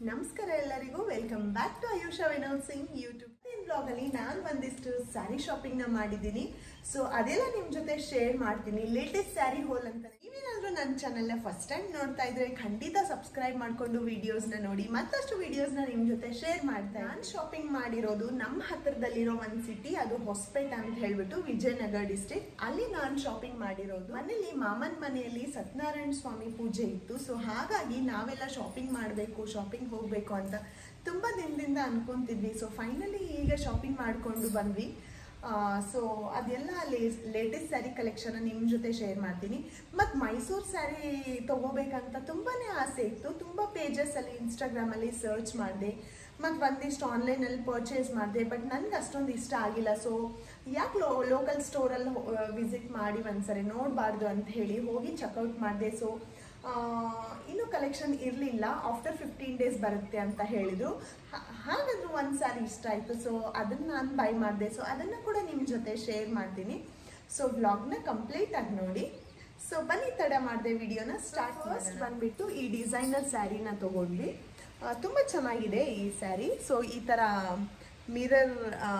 ನಮಸ್ಕಾರ ಎಲ್ಲರಿಗೂ welcome back to Ayusha Vinod Singh YouTube vlog ಅಲ್ಲಿ ನಾನು ಒಂದಿಷ್ಟು ಸ್ಯಾರಿ ಶಾಪಿಂಗ್ ನ ಮಾಡಿದ್ದೀನಿ ಸೊ ಅದೆಲ್ಲ ನಿಮ್ ಜೊತೆ ಶೇರ್ ಮಾಡ್ತೀನಿ ಲೇಟೆಸ್ಟ್ ಸ್ಯಾರಿ ಹೋಲ್ ಅಂತ ನೀವೇನಾದ್ರೂ ನನ್ನ ಚಾನೆಲ್ ಫಸ್ಟ್ ಟೈಮ್ ನೋಡ್ತಾ ಇದ್ರೆ ಖಂಡಿತ ಸಬ್ಸ್ಕ್ರೈಬ್ ಮಾಡ್ಕೊಂಡು ವಿಡಿಯೋಸ್ ನ ನೋಡಿ ಮತ್ತಷ್ಟು ವಿಡಿಯೋಸ್ ನ ನಿಮ್ ಜೊತೆ ಶೇರ್ ಮಾಡ್ತಾ ನಾನು ಶಾಪಿಂಗ್ ಮಾಡಿರೋದು ನಮ್ಮ ಹತ್ರದಲ್ಲಿರೋ ಒಂದ್ ಸಿಟಿ ಅದು ಹೊಸಪೇಟೆ ಅಂತ ಹೇಳ್ಬಿಟ್ಟು ವಿಜಯನಗರ ಡಿಸ್ಟ್ರಿಕ್ಟ್ ಅಲ್ಲಿ ನಾನು ಶಾಪಿಂಗ್ ಮಾಡಿರೋದು ಮನೇಲಿ ಮಾಮನ್ ಮನೆಯಲ್ಲಿ ಸತ್ಯನಾರಾಯಣ ಸ್ವಾಮಿ ಪೂಜೆ ಇತ್ತು ಸೊ ಹಾಗಾಗಿ ನಾವೆಲ್ಲ ಶಾಪಿಂಗ್ ಮಾಡಬೇಕು ಶಾಪಿಂಗ್ ಹೋಗ್ಬೇಕು ಅಂತ ತುಂಬಾ ದಿನದಿಂದ ಅನ್ಕೊಂತಿದ್ವಿ ಸೊ ಫೈನಲಿ ಈಗ ಶಾಪಿಂಗ್ ಮಾಡ್ಕೊಂಡು ಬಂದ್ವಿ ಸೊ ಅದೆಲ್ಲ ಲೇಟೆಸ್ಟ್ ಸ್ಯಾರಿ ಕಲೆಕ್ಷನ್ ನಿಮ್ಮ ಜೊತೆ ಶೇರ್ ಮಾಡ್ತೀನಿ ಮತ್ತು ಮೈಸೂರು ಸ್ಯಾರಿ ತಗೋಬೇಕಂತ ತುಂಬಾನೇ ಆಸೆ ಇತ್ತು ತುಂಬ ಪೇಜಸಲ್ಲಿ ಇನ್ಸ್ಟಾಗ್ರಾಮಲ್ಲಿ ಸರ್ಚ್ ಮಾಡಿದೆ ಮತ್ತು ಒಂದಿಷ್ಟು ಆನ್ಲೈನಲ್ಲಿ ಪರ್ಚೇಸ್ ಮಾಡಿದೆ ಬಟ್ ನನಗೆ ಅಷ್ಟೊಂದು ಇಷ್ಟ ಆಗಿಲ್ಲ ಸೊ ಯಾಕೆ ಲೋ ಲೋಕಲ್ ಸ್ಟೋರಲ್ಲಿ ವಿಸಿಟ್ ಮಾಡಿ ಒಂದ್ಸರಿ ನೋಡಬಾರ್ದು ಅಂತ ಹೇಳಿ ಹೋಗಿ ಚೆಕ್ಔಟ್ ಮಾಡಿದೆ ಸೊ ಇನ್ನೂ ಕಲೆಕ್ಷನ್ ಇರಲಿಲ್ಲ ಆಫ್ಟರ್ ಫಿಫ್ಟೀನ್ ಡೇಸ್ ಬರುತ್ತೆ ಅಂತ ಹೇಳಿದ್ರು ಹಾ- ಹಾಗಾದ್ರೂ ಒಂದು ಸಾರಿ ಇಷ್ಟ ಆಯಿತು ಸೊ ಅದನ್ನು ನಾನು ಬೈ ಮಾಡಿದೆ ಸೊ ಅದನ್ನು ಕೂಡ ನಿಮ್ಮ ಜೊತೆ ಶೇರ್ ಮಾಡ್ತೀನಿ ಸೊ ವ್ಲಾಗ್ನ ಕಂಪ್ಲೀಟ್ ಆಗಿ ನೋಡಿ ಸೊ ಬನ್ನಿ ತಡ ಮಾಡಿದೆ ವಿಡಿಯೋನ ಸ್ಟಾರ್ಟ್ ಫಸ್ಟ್ ಬಂದ್ಬಿಟ್ಟು ಈ ಡಿಸೈನರ್ ಸ್ಯಾರಿನ ತಗೊಂಡ್ವಿ ಆ, ತುಂಬ ಚೆನ್ನಾಗಿದೆ ಈ ಸ್ಯಾರಿ ಸೊ ಈ ಥರ ಮಿರರ್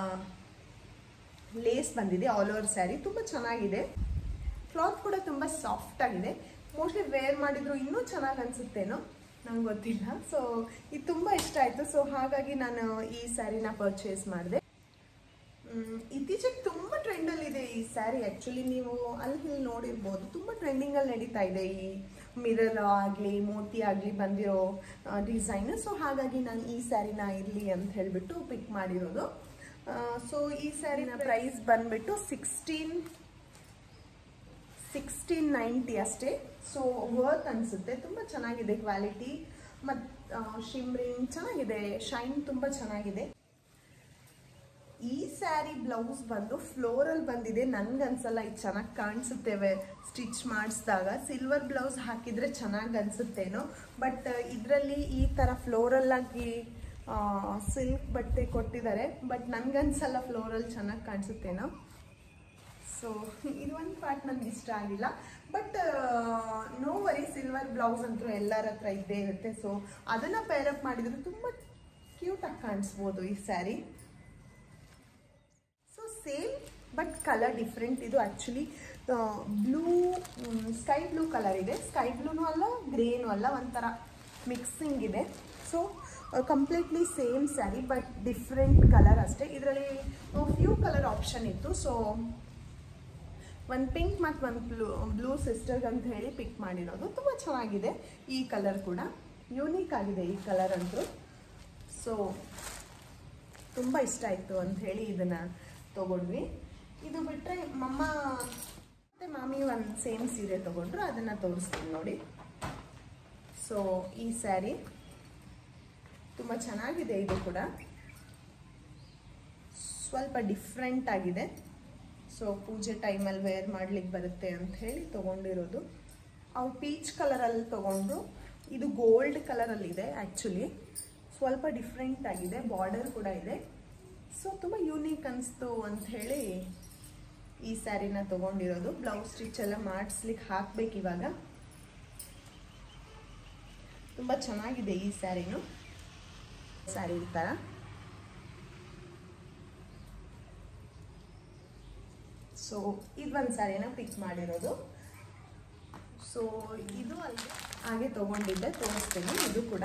ಲೇಸ್ ಬಂದಿದೆ ಆಲ್ ಓವರ್ ಸ್ಯಾರಿ ತುಂಬ ಚೆನ್ನಾಗಿದೆ ಕ್ಲಾತ್ ಕೂಡ ತುಂಬ ಸಾಫ್ಟ್ ಆಗಿದೆ ಮೋಸ್ಟ್ಲಿ ವೇರ್ ಮಾಡಿದ್ರು ಇನ್ನೂ ಚೆನ್ನಾಗಿ ಅನ್ಸುತ್ತೇನೋ ನಂಗೆ ಗೊತ್ತಿಲ್ಲ ಸೊ ಇದು ತುಂಬ ಇಷ್ಟ ಆಯಿತು ಸೊ ಹಾಗಾಗಿ ನಾನು ಈ ಸ್ಯಾರಿನ ಪರ್ಚೇಸ್ ಮಾಡಿದೆ ಇತ್ತೀಚೆಗೆ ತುಂಬ ಟ್ರೆಂಡಲ್ಲಿದೆ ಈ ಸ್ಯಾರಿ ಆ್ಯಕ್ಚುಲಿ ನೀವು ಅಲ್ಲಿ ಇಲ್ಲಿ ನೋಡಿರ್ಬೋದು ತುಂಬ ಟ್ರೆಂಡಿಂಗಲ್ಲಿ ನಡೀತಾ ಇದೆ ಈ ಮಿರರ್ ಆಗಲಿ ಮೋತಿ ಆಗಲಿ ಬಂದಿರೋ ಡಿಸೈನ್ ಸೊ ಹಾಗಾಗಿ ನಾನು ಈ ಸ್ಯಾರಿನ ಇರಲಿ ಅಂತ ಹೇಳಿಬಿಟ್ಟು ಪಿಕ್ ಮಾಡಿರೋದು ಸೊ ಈ ಸ್ಯಾರಿನ ಪ್ರೈಸ್ ಬಂದ್ಬಿಟ್ಟು ಸಿಕ್ಸ್ಟೀನ್ ಸಿಕ್ಸ್ಟೀನ್ ನೈಂಟಿ ಅಷ್ಟೇ ಸೊ ವರ್ತ್ ಅನಿಸುತ್ತೆ ತುಂಬ ಚೆನ್ನಾಗಿದೆ ಕ್ವಾಲಿಟಿ ಮತ್ತು ಶಿಮ್ರಿಂಗ್ ಚೆನ್ನಾಗಿದೆ ಶೈನ್ ತುಂಬ ಚೆನ್ನಾಗಿದೆ ಈ ಸ್ಯಾರಿ ಬ್ಲೌಸ್ ಬಂದು ಫ್ಲೋರಲ್ ಬಂದಿದೆ ನನ್ಗನ್ಸಲ್ಲ ಇದು ಚೆನ್ನಾಗಿ ಕಾಣಿಸುತ್ತೇವೆ ಸ್ಟಿಚ್ ಮಾಡಿಸಿದಾಗ ಸಿಲ್ವರ್ ಬ್ಲೌಸ್ ಹಾಕಿದ್ರೆ ಚೆನ್ನಾಗಿ ಅನ್ಸುತ್ತೇನೋ ಬಟ್ ಇದರಲ್ಲಿ ಈ ಥರ ಫ್ಲೋರಲ್ ಆಗಿ ಸಿಲ್ಕ್ ಬಟ್ಟೆ ಕೊಟ್ಟಿದ್ದಾರೆ ಬಟ್ ನನ್ಗನ್ಸಲ್ಲ ಫ್ಲೋರಲ್ ಚೆನ್ನಾಗಿ ಕಾಣಿಸುತ್ತೇನೋ ಸೊ ಇದು ಒಂದು ಪಾರ್ಟ್ ನನಗೆ ಇಷ್ಟ ಆಗಿಲ್ಲ but no worry silver blouse ಅಂತೂ ಎಲ್ಲರ ಹತ್ರ ಇದ್ದೇ ಇರುತ್ತೆ ಸೊ ಅದನ್ನು ಪೇರಪ್ ಮಾಡಿದ್ರೆ ತುಂಬ ಕ್ಯೂಟಾಗಿ ಕಾಣಿಸ್ಬೋದು ಈ sari so same but colour different ಇದು actually blue sky blue colour ಇದೆ ಸ್ಕೈ ಬ್ಲೂನು ಅಲ್ಲ ಗ್ರೇನು ಅಲ್ಲ ಒಂಥರ ಮಿಕ್ಸಿಂಗ್ ಇದೆ so completely same sari but different colour ಅಷ್ಟೇ ಇದರಲ್ಲಿ ಫ್ಯೂ ಕಲರ್ ಆಪ್ಷನ್ ಇತ್ತು ಸೊ ಒಂದು ಪಿಂಕ್ ಮತ್ತು ಒಂದು ಬ್ಲೂ ಬ್ಲೂ ಸಿಸ್ಟರ್ಗ್ ಅಂತ ಹೇಳಿ ಪಿಕ್ ಮಾಡಿರೋದು ತುಂಬ ಚೆನ್ನಾಗಿದೆ ಈ ಕಲರ್ ಕೂಡ ಯೂನಿಕ್ ಆಗಿದೆ ಈ ಕಲರ್ ಅಂತೂ ಸೊ ತುಂಬ ಇಷ್ಟ ಆಯಿತು ಅಂತ ಹೇಳಿ ಇದನ್ನು ತೊಗೊಂಡ್ವಿ ಇದು ಬಿಟ್ಟರೆ ಮಮ್ಮ ಮತ್ತು ಮಾಮಿ ಒಂದು ಸೇಮ್ ಸೀರೆ ತೊಗೊಂಡ್ರು ಅದನ್ನು ತೋರಿಸ್ತೀನಿ ನೋಡಿ ಸೊ ಈ ಸ್ಯಾರಿ ತುಂಬ ಚೆನ್ನಾಗಿದೆ ಇದು ಕೂಡ ಸ್ವಲ್ಪ ಡಿಫ್ರೆಂಟ್ ಆಗಿದೆ ಸೊ ಪೂಜೆ ಟೈಮಲ್ಲಿ ವೇರ್ ಮಾಡ್ಲಿಕ್ಕೆ ಬರುತ್ತೆ ಅಂತ ಹೇಳಿ ತೊಗೊಂಡಿರೋದು ಅವು ಪೀಚ್ ಕಲರಲ್ಲಿ ತೊಗೊಂಡ್ರು ಇದು ಗೋಲ್ಡ್ ಕಲರಲ್ಲಿದೆ ಆ್ಯಕ್ಚುಲಿ ಸ್ವಲ್ಪ ಡಿಫ್ರೆಂಟ್ ಆಗಿದೆ ಬಾರ್ಡರ್ ಕೂಡ ಇದೆ ಸೊ ತುಂಬ ಯೂನಿಕ್ ಅನಿಸ್ತು ಅಂತ ಹೇಳಿ ಈ ಸ್ಯಾರಿನ ತೊಗೊಂಡಿರೋದು ಬ್ಲೌಸ್ ಸ್ಟಿಚ್ ಎಲ್ಲ ಮಾಡಿಸ್ಲಿಕ್ಕೆ ಹಾಕ್ಬೇಕು ಇವಾಗ ತುಂಬ ಚೆನ್ನಾಗಿದೆ ಈ ಸ್ಯಾರಿನು ಸ್ಯಾರಿ ಈ ಥರ ಸೊ ಇದು ಒಂದು ಸ್ಯಾರಿನ ಪಿಕ್ ಮಾಡಿರೋದು ಸೊ ಇದು ಅಲ್ಲಿ ಹಾಗೆ ತೊಗೊಂಡಿದ್ದೆ ತೋರಿಸ್ತೀನಿ ಇದು ಕೂಡ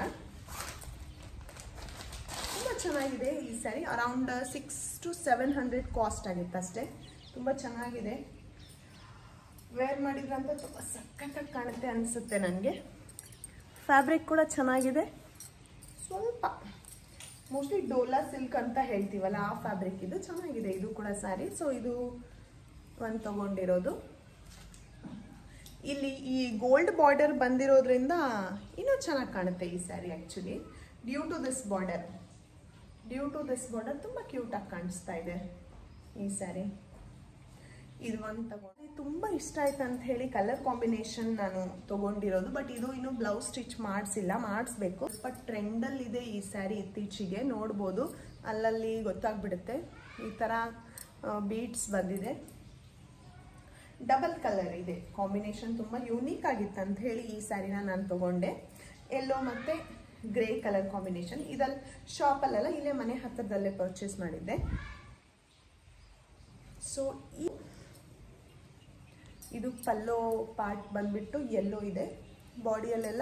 ತುಂಬ ಚೆನ್ನಾಗಿದೆ ಈ sari around six to seven hundred cost ಆಗಿತ್ತು ಅಷ್ಟೇ ತುಂಬ ಚೆನ್ನಾಗಿದೆ ವೇರ್ ಮಾಡಿದ್ರಂತ ತುಂಬ ಸಖತ್ತಾಗಿ ಕಾಣುತ್ತೆ ಅನಿಸುತ್ತೆ ನನಗೆ ಫ್ಯಾಬ್ರಿಕ್ ಕೂಡ ಚೆನ್ನಾಗಿದೆ ಸ್ವಲ್ಪ ಮೋಸ್ಟ್ಲಿ ಡೋಲಾ ಸಿಲ್ಕ್ ಅಂತ ಹೇಳ್ತೀವಲ್ಲ ಆ ಫ್ಯಾಬ್ರಿಕ್ ಇದು ಚೆನ್ನಾಗಿದೆ ಇದು ಕೂಡ ಸ್ಯಾರಿ ಸೊ ಇದು ಒಂದು ತಗೊಂಡಿರೋದು ಇಲ್ಲಿ ಈ ಗೋಲ್ಡ್ ಬಾರ್ಡರ್ ಬಂದಿರೋದ್ರಿಂದ ಇನ್ನೂ ಚೆನ್ನಾಗಿ ಕಾಣುತ್ತೆ ಈ sari actually due to this border due to this border ತುಂಬ ಕ್ಯೂಟಾಗಿ ಕಾಣಿಸ್ತಾ ಇದೆ ಈ ಸ್ಯಾರಿ ಇದು ಒಂದು ತಗೊಂಡು ತುಂಬ ಇಷ್ಟ ಆಯ್ತು ಅಂತ ಹೇಳಿ ಕಲರ್ ಕಾಂಬಿನೇಷನ್ ನಾನು ತಗೊಂಡಿರೋದು ಬಟ್ ಇದು ಇನ್ನೂ ಬ್ಲೌಸ್ ಸ್ಟಿಚ್ ಮಾಡಿಸಿಲ್ಲ ಮಾಡಿಸ್ಬೇಕು ಬಟ್ ಟ್ರೆಂಡಲ್ಲಿದೆ ಈ ಸ್ಯಾರಿ ಇತ್ತೀಚೆಗೆ ನೋಡ್ಬೋದು ಅಲ್ಲಲ್ಲಿ ಗೊತ್ತಾಗ್ಬಿಡುತ್ತೆ ಈ ಥರ ಬೀಡ್ಸ್ ಬಂದಿದೆ ಡಬಲ್ ಕಲರ್ ಇದೆ ಕಾಂಬಿನೇಷನ್ ತುಂಬ ಯೂನಿಕ್ ಆಗಿತ್ತು ಅಂತ ಹೇಳಿ ಈ ಸ್ಯಾರಿನ ನಾನು ತಗೊಂಡೆ ಎಲ್ಲೋ ಮತ್ತು ಗ್ರೇ ಕಲರ್ ಕಾಂಬಿನೇಷನ್ ಇದಲ್ಲಿ ಶಾಪಲ್ಲೆಲ್ಲ ಇಲ್ಲೇ ಮನೆ ಹತ್ತಿರದಲ್ಲೇ ಪರ್ಚೇಸ್ ಮಾಡಿದ್ದೆ ಸೊ ಈ ಇದು ಪಲ್ಲೋ ಪಾರ್ಟ್ ಬಂದ್ಬಿಟ್ಟು ಯೆಲ್ಲೋ ಇದೆ ಬಾಡಿಯಲ್ಲೆಲ್ಲ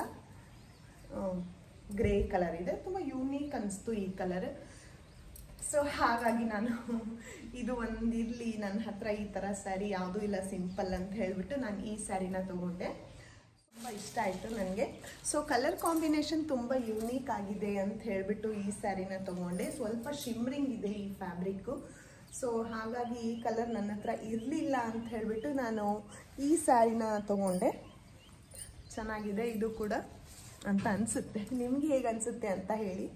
ಗ್ರೇ ಕಲರ್ ಇದೆ ತುಂಬ ಯೂನೀಕ್ ಅನಿಸ್ತು ಈ ಕಲರ್ ಸೊ ಹಾಗಾಗಿ ನಾನು ಇದು ಒಂದಿರಲಿ ನನ್ನ ಹತ್ರ ಈ ಥರ ಸ್ಯಾರಿ ಯಾವುದೂ ಇಲ್ಲ ಸಿಂಪಲ್ ಅಂತ ಹೇಳಿಬಿಟ್ಟು ನಾನು ಈ ಸ್ಯಾರಿನ ತೊಗೊಂಡೆ ತುಂಬ ಇಷ್ಟ ಆಯಿತು ನನಗೆ ಸೊ ಕಲರ್ ಕಾಂಬಿನೇಷನ್ ತುಂಬ ಯೂನೀಕ್ ಆಗಿದೆ ಅಂತ ಹೇಳಿಬಿಟ್ಟು ಈ ಸ್ಯಾರಿನ ತೊಗೊಂಡೆ ಸ್ವಲ್ಪ ಶಿಮ್ರಿಂಗ್ ಇದೆ ಈ ಫ್ಯಾಬ್ರಿಕ್ಕು ಸೊ ಹಾಗಾಗಿ ಈ ಕಲರ್ ನನ್ನ ಹತ್ರ ಇರಲಿಲ್ಲ ಅಂತ ಹೇಳಿಬಿಟ್ಟು ನಾನು ಈ ಸ್ಯಾರಿನ ತೊಗೊಂಡೆ ಚೆನ್ನಾಗಿದೆ ಇದು ಕೂಡ ಅಂತ ಅನಿಸುತ್ತೆ ನಿಮ್ಗೆ ಹೇಗೆ ಅನಿಸುತ್ತೆ ಅಂತ ಹೇಳಿ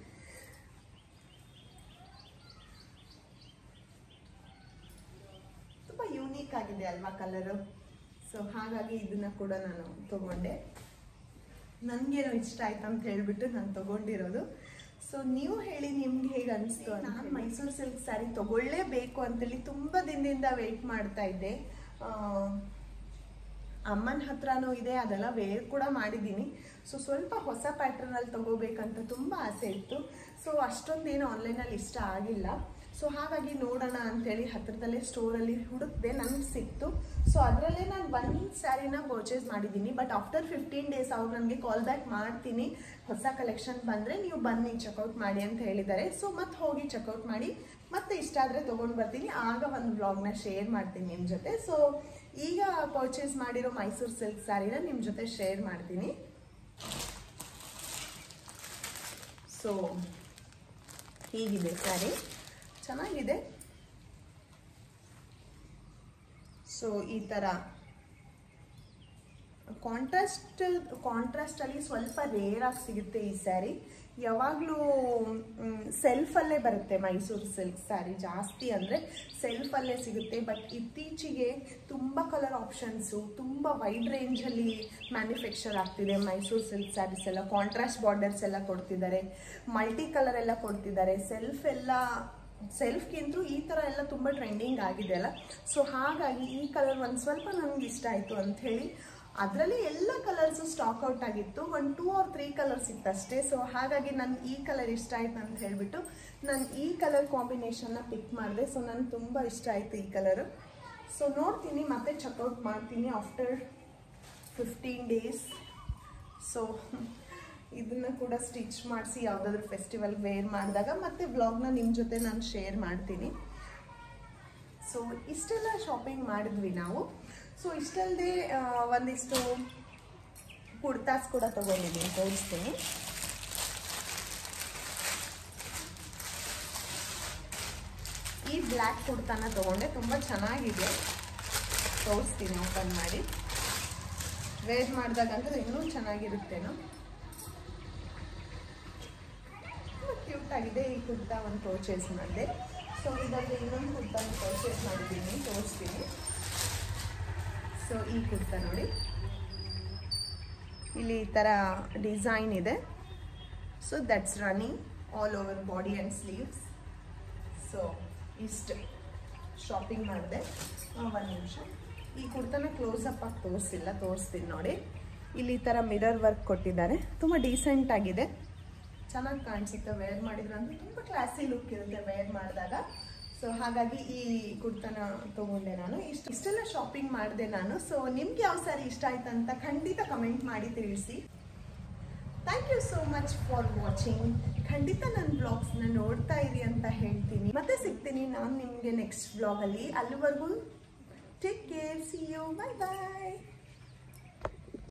ತುಂಬ ಯೂನೀಕ್ ಆಗಿದೆ ಅಲ್ವಾ ಕಲರು ಸೊ ಹಾಗಾಗಿ ಇದನ್ನ ಕೂಡ ನಾನು ತಗೊಂಡೆ ನನಗೇನೋ ಇಷ್ಟ ಆಯ್ತು ಅಂತ ಹೇಳ್ಬಿಟ್ಟು ನಾನು ತಗೊಂಡಿರೋದು ಸೊ ನೀವು ಹೇಳಿ ನಿಮ್ಗೆ ಹೇಗೆ ಅನಿಸ್ತು ನಾನು ಮೈಸೂರು ಸಿಲ್ಕ್ ಸ್ಯಾರಿ ತಗೊಳ್ಳೇಬೇಕು ಅಂತೇಳಿ ತುಂಬ ದಿನದಿಂದ ವೆಯ್ಟ್ ಮಾಡ್ತಾ ಇದ್ದೆ ಆ, ಅಮ್ಮನ ಹತ್ರನೂ ಇದೆ ಅದೆಲ್ಲ ವೇರ್ ಕೂಡ ಮಾಡಿದ್ದೀನಿ ಸೊ ಸ್ವಲ್ಪ ಹೊಸ ಪ್ಯಾಟ್ರನಲ್ಲಿ ತಗೋಬೇಕಂತ ತುಂಬ ಆಸೆ ಇತ್ತು ಸೊ ಅಷ್ಟೊಂದೇನು ಆನ್ಲೈನಲ್ಲಿ ಇಷ್ಟ ಆಗಿಲ್ಲ ಸೊ ಹಾಗಾಗಿ ನೋಡೋಣ ಅಂತೇಳಿ ಹತ್ತಿರದಲ್ಲೇ ಸ್ಟೋರಲ್ಲಿ ಹುಡುಕ್ದೆ ನನಗೆ ಸಿಕ್ತು ಸೊ ಅದರಲ್ಲೇ ನಾನು ಒಂದು ಸ್ಯಾರಿನ ಪರ್ಚೇಸ್ ಮಾಡಿದ್ದೀನಿ ಬಟ್ ಆಫ್ಟರ್ ಫಿಫ್ಟೀನ್ ಡೇಸ್ ಅವ್ರು ನನಗೆ ಕಾಲ್ ಬ್ಯಾಕ್ ಮಾಡ್ತೀನಿ ಹೊಸ ಕಲೆಕ್ಷನ್ ಬಂದರೆ ನೀವು ಬನ್ನಿ ಚೆಕ್ಔಟ್ ಮಾಡಿ ಅಂತ ಹೇಳಿದ್ದಾರೆ ಸೊ ಮತ್ತೆ ಹೋಗಿ ಚೆಕ್ಔಟ್ ಮಾಡಿ ಮತ್ತೆ ಇಷ್ಟ ಆದರೆ ತೊಗೊಂಡು ಬರ್ತೀನಿ ಆಗ ಒಂದು ಬ್ಲಾಗ್ನ ಶೇರ್ ಮಾಡ್ತೀನಿ ನಿಮ್ಮ ಜೊತೆ ಸೊ ಈಗ ಪರ್ಚೇಸ್ ಮಾಡಿರೋ ಮೈಸೂರು ಸಿಲ್ಕ್ ಸ್ಯಾರಿನ ನಿಮ್ಮ ಜೊತೆ ಶೇರ್ ಮಾಡ್ತೀನಿ ಸೊ ಹೀಗಿದೆ ಸ್ಯಾರಿ ಚೆನ್ನಾಗಿದೆ ಸೊ ಈ ಥರ ಕಾಂಟ್ರಾಸ್ಟ್ ಕಾಂಟ್ರಾಸ್ಟಲ್ಲಿ ಸ್ವಲ್ಪ ರೇರ್ ಆಗಿ ಸಿಗುತ್ತೆ ಈ ಸ್ಯಾರಿ ಯಾವಾಗಲೂ ಸೆಲ್ಫಲ್ಲೇ ಬರುತ್ತೆ ಮೈಸೂರು ಸಿಲ್ಕ್ ಸ್ಯಾರಿ ಜಾಸ್ತಿ ಅಂದರೆ ಸೆಲ್ಫಲ್ಲೇ ಸಿಗುತ್ತೆ ಬಟ್ ಇತ್ತೀಚೆಗೆ ತುಂಬ ಕಲರ್ ಆಪ್ಷನ್ಸು ತುಂಬ ವೈಡ್ ರೇಂಜಲ್ಲಿ ಮ್ಯಾನುಫ್ಯಾಕ್ಚರ್ ಆಗ್ತಿದೆ ಮೈಸೂರು ಸಿಲ್ಕ್ ಸ್ಯಾರೀಸ್ ಎಲ್ಲ ಕಾಂಟ್ರಾಸ್ಟ್ ಬಾರ್ಡರ್ಸ್ ಎಲ್ಲ ಕೊಡ್ತಿದ್ದಾರೆ ಮಲ್ಟಿ ಕಲರ್ ಎಲ್ಲ ಕೊಡ್ತಿದ್ದಾರೆ ಸೆಲ್ಫ್ ಎಲ್ಲ ಸೆಲ್ಫ್ಗಿಂತೂ ಈ ಥರ ಎಲ್ಲ ತುಂಬ ಟ್ರೆಂಡಿಂಗ್ ಆಗಿದೆ ಅಲ್ಲ ಸೊ ಹಾಗಾಗಿ ಈ ಕಲರ್ ಒಂದು ಸ್ವಲ್ಪ ನನಗೆ ಇಷ್ಟ ಆಯಿತು ಅಂಥೇಳಿ ಅದರಲ್ಲಿ ಎಲ್ಲ ಕಲರ್ಸು ಸ್ಟಾಕ್ ಔಟ್ ಆಗಿತ್ತು ಒಂದು ಟೂ ಆರ್ ತ್ರೀ ಕಲರ್ಸ್ ಇತ್ತು ಅಷ್ಟೇ ಸೊ ಹಾಗಾಗಿ ನನ್ಗೆ ಈ ಕಲರ್ ಇಷ್ಟ ಆಯ್ತು ಅಂತ ಹೇಳಿಬಿಟ್ಟು ನಾನು ಈ ಕಲರ್ ಕಾಂಬಿನೇಷನ್ನ ಪಿಕ್ ಮಾಡಿದೆ ಸೊ ನನಗೆ ತುಂಬ ಇಷ್ಟ ಆಯಿತು ಈ ಕಲರು ಸೊ ನೋಡ್ತೀನಿ ಮತ್ತೆ ಚೆಕ್ಔಟ್ ಮಾಡ್ತೀನಿ ಆಫ್ಟರ್ ಫಿಫ್ಟೀನ್ ಡೇಸ್ ಸೊ ಇದನ್ನ ಕೂಡ ಸ್ಟಿಚ್ ಮಾಡಿಸಿ ಯಾವುದಾದ್ರೂ ಫೆಸ್ಟಿವಲ್ ವೇರ್ ಮಾಡಿದಾಗ ಮತ್ತೆ ವ್ಲಾಗ್ನ ನಿಮ್ಮ ಜೊತೆ ನಾನು ಶೇರ್ ಮಾಡ್ತೀನಿ ಸೊ ಇಷ್ಟೆಲ್ಲ ಶಾಪಿಂಗ್ ಮಾಡಿದ್ವಿ ನಾವು ಸೊ ಇಷ್ಟಲ್ಲದೆ ಒಂದಿಷ್ಟು ಕುರ್ತಾಸ್ ಕೂಡ ತಗೊಂಡಿದ್ದೀನಿ ತೋರಿಸ್ತೀನಿ ಈ ಬ್ಲ್ಯಾಕ್ ಕುರ್ತಾನ ತಗೊಂಡೆ ತುಂಬ ಚೆನ್ನಾಗಿದೆ ತೋರಿಸ್ತೀನಿ ಓಪನ್ ಮಾಡಿ ವೇರ್ ಮಾಡಿದಾಗಂತೂ ಇನ್ನೂ ಚೆನ್ನಾಗಿರುತ್ತೇನೋ ಕ್ಯೂಟ್ ಆಗಿದೆ ಈ ಕುರ್ತಾ ಒಂದು ಪರ್ಚೇಸ್ ಮಾಡಿದೆ ಸೊ ಇದರಲ್ಲಿ ಇನ್ನೊಂದು ಕುರ್ತಾನ ಪರ್ಚೇಸ್ ಮಾಡಿದ್ದೀನಿ ತೋರಿಸ್ತೀನಿ ಸೊ ಈ ಕುರ್ತಾ ನೋಡಿ ಇಲ್ಲಿ ಈ ಥರ ಡಿಸೈನ್ ಇದೆ so that's running all over body and sleeves so ಇಷ್ಟು ಶಾಪಿಂಗ್ ಮಾಡಿದೆ ಒಂದು ನಿಮಿಷ ಈ ಕುರ್ತಾನ ಕ್ಲೋಸ್ ಅಪ್ ಆಗಿ ತೋರಿಸಿಲ್ಲ ತೋರಿಸ್ತೀನಿ ನೋಡಿ ಇಲ್ಲಿ ಈ ಥರ ಮಿರರ್ ವರ್ಕ್ ಕೊಟ್ಟಿದ್ದಾರೆ ತುಂಬ ಡೀಸೆಂಟ್ ಆಗಿದೆ ಚೆನ್ನಾಗಿ ಕಾಣಿಸುತ್ತೆ ವೇರ್ ಮಾಡಿದ್ರೆ ಅಂದ್ರೆ ತುಂಬ ಕ್ಲಾಸಿ ಲುಕ್ ಇರುತ್ತೆ ವೇರ್ ಮಾಡಿದಾಗ ಸೊ ಹಾಗಾಗಿ ಈ ಕುರ್ತಾನ ತಗೊಂಡೆ ನಾನು ಇಷ್ಟು ಇಷ್ಟೆಲ್ಲ ಶಾಪಿಂಗ್ ಮಾಡಿದೆ ನಾನು ಸೊ ನಿಮ್ಗೆ ಯಾವ ಸಾರಿ ಇಷ್ಟ ಆಯ್ತು ಅಂತ ಖಂಡಿತ ಕಮೆಂಟ್ ಮಾಡಿ ತಿಳಿಸಿ thank you so much for watching ಖಂಡಿತ ನನ್ನ ಬ್ಲಾಗ್ಸ್ನ ನೋಡ್ತಾ ಇರಿ ಅಂತ ಹೇಳ್ತೀನಿ ಮತ್ತೆ ಸಿಗ್ತೀನಿ ನಾನು ನಿಮಗೆ ನೆಕ್ಸ್ಟ್ ಬ್ಲಾಗಲ್ಲಿ ಅಲ್ಲಿವರೆಗೂ take care see you bye bye